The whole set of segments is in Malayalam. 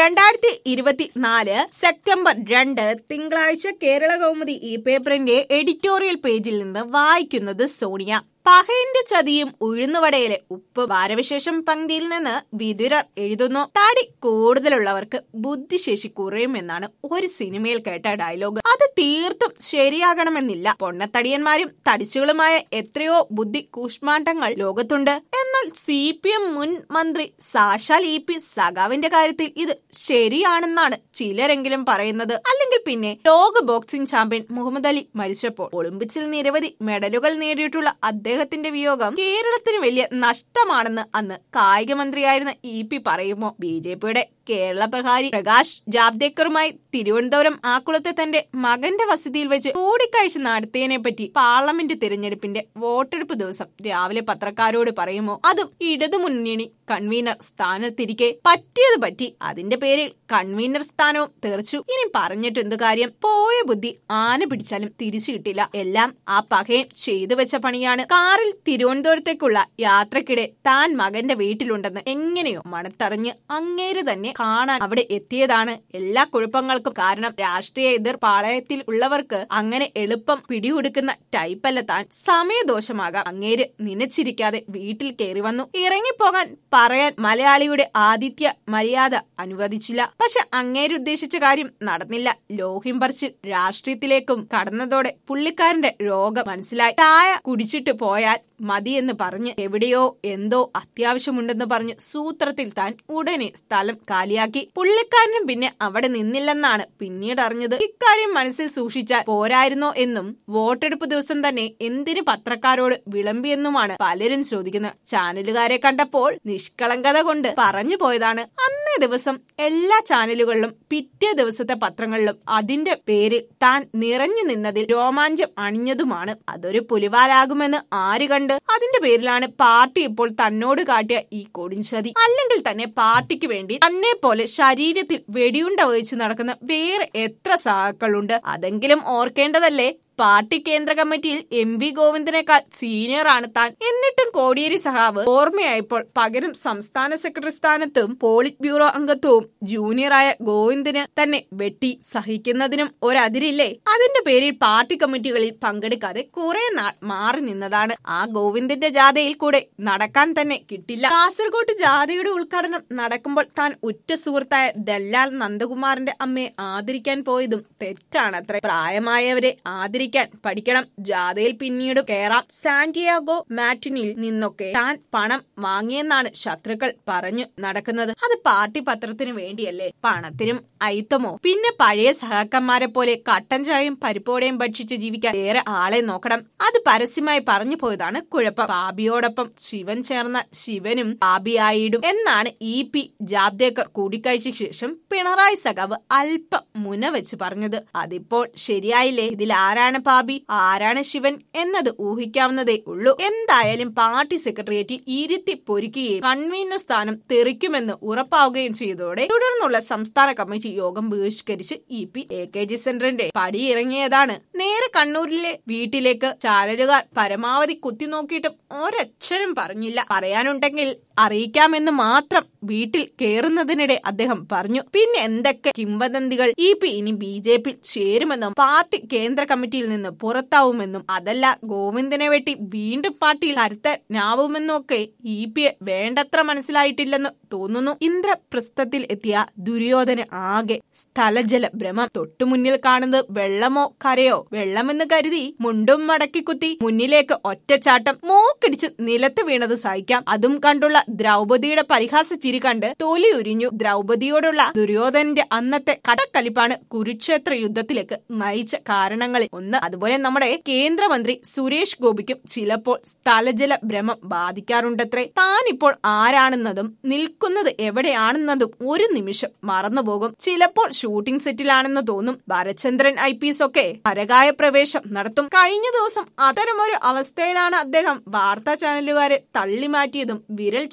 രണ്ടായിരത്തി ഇരുപത്തിനാല് സെപ്റ്റംബർ രണ്ട് തിങ്കളാഴ്ച കേരള കൗമുദി ഈ പേപ്പറിന്റെ എഡിറ്റോറിയൽ പേജിൽ നിന്ന് വായിക്കുന്നത് സോണിയ പഹയന്റെ ചതിയും ഉഴുന്നുവടയിലെ ഉപ്പ് വാരവിശേഷം പങ്ക്തിയിൽ നിന്ന് വിതുരർ എഴുതുന്നു തടി കൂടുതലുള്ളവർക്ക് ബുദ്ധിശേഷി കുറയുമെന്നാണ് ഒരു സിനിമയിൽ കേട്ട ഡയലോഗ് അത് തീർത്തും ശരിയാകണമെന്നില്ല പൊണ്ണത്തടിയന്മാരും തടിച്ചുകളുമായ എത്രയോ ബുദ്ധി കൂഷ്മാണ്ഡങ്ങൾ ലോകത്തുണ്ട് എന്നാൽ സി പി എം മുൻ മന്ത്രി സാക്ഷാൽ ഇ പി സഖാവിന്റെ കാര്യത്തിൽ ഇത് ശരിയാണെന്നാണ് ചിലരെങ്കിലും പറയുന്നത് അല്ലെങ്കിൽ പിന്നെ ലോക ബോക്സിംഗ് ചാമ്പ്യൻ മുഹമ്മദ് അലി മരിച്ചപ്പോൾ ഒളിമ്പിക്സിൽ നിരവധി മെഡലുകൾ നേടിയിട്ടുള്ള അദ്ദേഹത്തിന്റെ വിയോഗം കേരളത്തിന് വലിയ നഷ്ടമാണെന്ന് അന്ന് കായിക മന്ത്രിയായിരുന്ന ഇ പി പറയുമോ ബി ജെ പിയുടെ കേരള പ്രഹാരി പ്രകാശ് ജാവ്ദേക്കറുമായി തിരുവനന്തപുരം ആക്കുളത്തെ തന്റെ മകന്റെ വസതിയിൽ വെച്ച് കൂടിക്കാഴ്ച നടത്തിയതിനെ പറ്റി പാർലമെന്റ് തിരഞ്ഞെടുപ്പിന്റെ വോട്ടെടുപ്പ് ദിവസം രാവിലെ പത്രക്കാരോട് പറയുമോ അതും ഇടതുമുന്നണി കൺവീനർ സ്ഥാനത്തിരിക്കെ പറ്റിയത് പറ്റി അതിന്റെ പേരിൽ കൺവീനർ സ്ഥാനവും തെറിച്ചു ഇനി പറഞ്ഞിട്ട് എന്ത് കാര്യം പോയ ബുദ്ധി ആന പിടിച്ചാലും തിരിച്ചു കിട്ടില്ല എല്ലാം ആ പകയം ചെയ്തു വെച്ച പണിയാണ് കാറിൽ തിരുവനന്തപുരത്തേക്കുള്ള യാത്രക്കിടെ താൻ മകന്റെ വീട്ടിലുണ്ടെന്ന് എങ്ങനെയോ മണത്തറിഞ്ഞ് അങ്ങേര് തന്നെ കാണാൻ അവിടെ എത്തിയതാണ് എല്ലാ കുഴപ്പങ്ങൾക്കും കാരണം രാഷ്ട്രീയ എതിർ പാളയത്തിൽ ഉള്ളവർക്ക് അങ്ങനെ എളുപ്പം പിടികൊടുക്കുന്ന ടൈപ്പല്ല താൻ സമയദോഷമാകാം അങ്ങേര് നനച്ചിരിക്കാതെ വീട്ടിൽ കയറി വന്നു ഇറങ്ങിപ്പോകാൻ പറയാൻ മലയാളിയുടെ ആതിഥ്യ മര്യാദ അനുവദിച്ചില്ല പക്ഷെ അങ്ങേര് ഉദ്ദേശിച്ച കാര്യം നടന്നില്ല ലോഹിം പറിച്ച് രാഷ്ട്രീയത്തിലേക്കും കടന്നതോടെ പുള്ളിക്കാരന്റെ രോഗം മനസ്സിലായി ചായ കുടിച്ചിട്ട് പോയാൽ മതിയെന്ന് പറഞ്ഞ് എവിടെയോ എന്തോ അത്യാവശ്യമുണ്ടെന്ന് പറഞ്ഞ് സൂത്രത്തിൽ താൻ ഉടനെ സ്ഥലം കാലിയാക്കി പുള്ളിക്കാരനും പിന്നെ അവിടെ നിന്നില്ലെന്നാണ് പിന്നീട് അറിഞ്ഞത് ഇക്കാര്യം മനസ്സിൽ സൂക്ഷിച്ചാൽ പോരായിരുന്നോ എന്നും വോട്ടെടുപ്പ് ദിവസം തന്നെ എന്തിന് പത്രക്കാരോട് വിളമ്പിയെന്നുമാണ് പലരും ചോദിക്കുന്നത് ചാനലുകാരെ കണ്ടപ്പോൾ നിഷ്കളങ്കത കൊണ്ട് പറഞ്ഞു പോയതാണ് അന്നേ ദിവസം എല്ലാ ചാനലുകളിലും പിറ്റേ ദിവസത്തെ പത്രങ്ങളിലും അതിന്റെ പേരിൽ താൻ നിറഞ്ഞു നിന്നതിൽ രോമാഞ്ചം അണിഞ്ഞതുമാണ് അതൊരു പുലിവാലാകുമെന്ന് ആര് കണ്ട് അതിന്റെ പേരിലാണ് പാർട്ടി ഇപ്പോൾ തന്നോട് കാട്ടിയ ഈ കൊടുംചതി അല്ലെങ്കിൽ തന്നെ പാർട്ടിക്ക് വേണ്ടി തന്നെ പോലെ ശരീരത്തിൽ വെടിയുണ്ട വഹിച്ചു നടക്കുന്ന വേറെ എത്ര സഹാക്കളുണ്ട് അതെങ്കിലും ഓർക്കേണ്ടതല്ലേ പാർട്ടി കേന്ദ്ര കമ്മിറ്റിയിൽ എം വി ഗോവിന്ദനേക്കാൾ സീനിയർ ആണ് താൻ എന്നിട്ടും കോടിയേരി സഹാവ് ഓർമ്മയായപ്പോൾ പകരം സംസ്ഥാന സെക്രട്ടറി സ്ഥാനത്തും പോളിറ്റ് ബ്യൂറോ അംഗത്വവും ജൂനിയറായ ഗോവിന്ദന് തന്നെ വെട്ടി സഹിക്കുന്നതിനും ഒരതിരില്ലേ അതിന്റെ പേരിൽ പാർട്ടി കമ്മിറ്റികളിൽ പങ്കെടുക്കാതെ കുറെ നാൾ മാറി നിന്നതാണ് ആ ഗോവിന്ദന്റെ ജാഥയിൽ കൂടെ നടക്കാൻ തന്നെ കിട്ടില്ല കാസർഗോഡ് ജാഥയുടെ ഉദ്ഘാടനം നടക്കുമ്പോൾ താൻ ഉറ്റ സുഹൃത്തായ ദല്ലാൽ നന്ദകുമാറിന്റെ അമ്മയെ ആദരിക്കാൻ പോയതും തെറ്റാണത്രേ പ്രായമായവരെ ആദരിക്കാൻ പഠിക്കണം ജാഥയിൽ പിന്നീട് കയറാം സാന്റിയാഗോ മാറ്റിനിൽ നിന്നൊക്കെ താൻ പണം വാങ്ങിയെന്നാണ് ശത്രുക്കൾ പറഞ്ഞു നടക്കുന്നത് അത് പാർട്ടി പത്രത്തിന് വേണ്ടിയല്ലേ പണത്തിനും അയിത്തമോ പിന്നെ പഴയ സഹാക്കന്മാരെ പോലെ കട്ടൻ ചായയും പരിപ്പോടെയും ഭക്ഷിച്ച് ജീവിക്കാൻ വേറെ ആളെ നോക്കണം അത് പരസ്യമായി പറഞ്ഞു പോയതാണ് കുഴപ്പം ബാബിയോടൊപ്പം ശിവൻ ചേർന്ന ശിവനും ബാബിയായിടും എന്നാണ് ഇ പി ജാബ്ദേക്കർ കൂടിക്കാഴ്ചയ്ക്ക് ശേഷം പിണറായി സഖാവ് അല്പം മുന വെച്ച് പറഞ്ഞത് അതിപ്പോൾ ശരിയായില്ലേ ഇതിൽ ആരാണ് പാപി ആരാണ് ശിവൻ എന്നത് ഊഹിക്കാവുന്നതേ ഉള്ളൂ എന്തായാലും പാർട്ടി സെക്രട്ടേറിയറ്റിൽ ഇരുത്തി പൊരിക്കുകയും കൺവീനർ സ്ഥാനം തെറിക്കുമെന്ന് ഉറപ്പാവുകയും ചെയ്തതോടെ തുടർന്നുള്ള സംസ്ഥാന കമ്മിറ്റി യോഗം ബഹിഷ്കരിച്ച് E P A K G സെന്ററിന്റെ പടിയിറങ്ങിയതാണ് നേരെ കണ്ണൂരിലെ വീട്ടിലേക്ക് ചാനലുകാർ പരമാവധി കുത്തിനോക്കിയിട്ടും ഒരക്ഷരം പറഞ്ഞില്ല പറയാനുണ്ടെങ്കിൽ അറിയിക്കാമെന്ന് മാത്രം വീട്ടിൽ കയറുന്നതിനിടെ അദ്ദേഹം പറഞ്ഞു പിന്നെ എന്തൊക്കെ കിംവദന്തികൾ ഇ പി ഇനി ബി ജെ പി ചേരുമെന്നും പാർട്ടി കേന്ദ്ര കമ്മിറ്റിയിൽ നിന്ന് പുറത്താവുമെന്നും അതല്ല ഗോവിന്ദനെ വെട്ടി വീണ്ടും പാർട്ടിയിൽ കരുത്തനാവുമെന്നും ഒക്കെ ഇ പിയെ വേണ്ടത്ര മനസ്സിലായിട്ടില്ലെന്ന് തോന്നുന്നു ഇന്ദ്രപ്രസ്ഥത്തിൽ എത്തിയ ദുര്യോധന ആകെ സ്ഥലജല ഭ്രമം തൊട്ടുമുന്നിൽ കാണുന്നത് വെള്ളമോ കരയോ വെള്ളമെന്ന് കരുതി മുണ്ടും മടക്കി കുത്തി മുന്നിലേക്ക് ഒറ്റച്ചാട്ടം മൂക്കിടിച്ച് നിലത്ത് വീണത് സഹിക്കാം അതും കണ്ടുള്ള ദ്രൗപദിയുടെ പരിഹാസ ചിരി കണ്ട് തൊലി ഉരിഞ്ഞു ദ്രൗപദിയോടുള്ള ദുര്യോധനന്റെ അന്നത്തെ കടക്കലിപ്പാണ് കുരുക്ഷേത്ര യുദ്ധത്തിലേക്ക് നയിച്ച കാരണങ്ങളിൽ ഒന്ന് അതുപോലെ നമ്മുടെ കേന്ദ്രമന്ത്രി സുരേഷ് ഗോപിക്കും ചിലപ്പോൾ സ്ഥലജല ഭ്രമം ബാധിക്കാറുണ്ടത്രേ താൻ ഇപ്പോൾ ആരാണെന്നതും നിൽക്കുന്നത് എവിടെയാണെന്നതും ഒരു നിമിഷം മറന്നുപോകും ചിലപ്പോൾ ഷൂട്ടിംഗ് സെറ്റിലാണെന്ന് തോന്നും ഭരചന്ദ്രൻ ഐ പി എസ് ഒക്കെ പരകായ പ്രവേശം നടത്തും കഴിഞ്ഞ ദിവസം അത്തരമൊരു അവസ്ഥയിലാണ് അദ്ദേഹം വാർത്താ ചാനലുകാരെ തള്ളിമാറ്റിയതും വിരൽ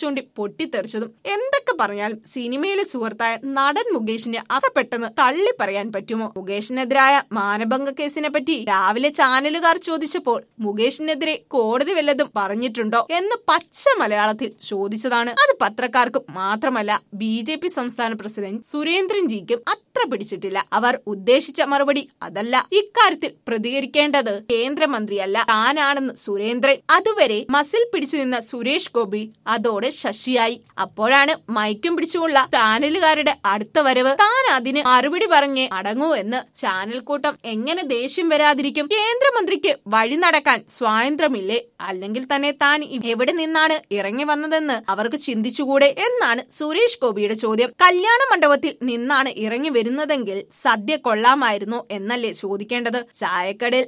ചൂണ്ടി പൊട്ടിത്തെറിച്ചതും എന്തൊക്കെ പറഞ്ഞാലും സിനിമയിലെ സുഹൃത്തായ നടൻ മുകേഷിനെ അത്ര പെട്ടെന്ന് തള്ളി പറയാൻ പറ്റുമോ മുകേഷിനെതിരായ മാനഭംഗ കേസിനെ പറ്റി രാവിലെ ചാനലുകാർ ചോദിച്ചപ്പോൾ മുകേഷിനെതിരെ കോടതി വല്ലതും പറഞ്ഞിട്ടുണ്ടോ എന്ന് പച്ച മലയാളത്തിൽ ചോദിച്ചതാണ് അത് പത്രക്കാർക്കും മാത്രമല്ല ബി ജെ പി സംസ്ഥാന പ്രസിഡന്റ് സുരേന്ദ്രൻ ജിക്കും അത്ര പിടിച്ചിട്ടില്ല അവർ ഉദ്ദേശിച്ച മറുപടി അതല്ല ഇക്കാര്യത്തിൽ പ്രതികരിക്കേണ്ടത് കേന്ദ്രമന്ത്രിയല്ല താനാണെന്ന് സുരേന്ദ്രൻ അതുവരെ മസിൽ പിടിച്ചു നിന്ന സുരേഷ് ഗോപി അതോടെ ശശിയായി അപ്പോഴാണ് മൈക്കും പിടിച്ചുള്ള ചാനലുകാരുടെ അടുത്ത വരവ് താൻ അതിന് മറുപടി പറഞ്ഞ് അടങ്ങൂ എന്ന് ചാനൽ കൂട്ടം എങ്ങനെ ദേഷ്യം വരാതിരിക്കും കേന്ദ്രമന്ത്രിക്ക് വഴി നടക്കാൻ സ്വാതന്ത്ര്യമില്ലേ അല്ലെങ്കിൽ തന്നെ താൻ എവിടെ നിന്നാണ് ഇറങ്ങി വന്നതെന്ന് അവർക്ക് ചിന്തിച്ചുകൂടെ എന്നാണ് സുരേഷ് ഗോപിയുടെ ചോദ്യം കല്യാണ മണ്ഡപത്തിൽ നിന്നാണ് ഇറങ്ങി വരുന്നതെങ്കിൽ സദ്യ കൊള്ളാമായിരുന്നോ എന്നല്ലേ ചോദിക്കേണ്ടത് ചായക്കടയിൽ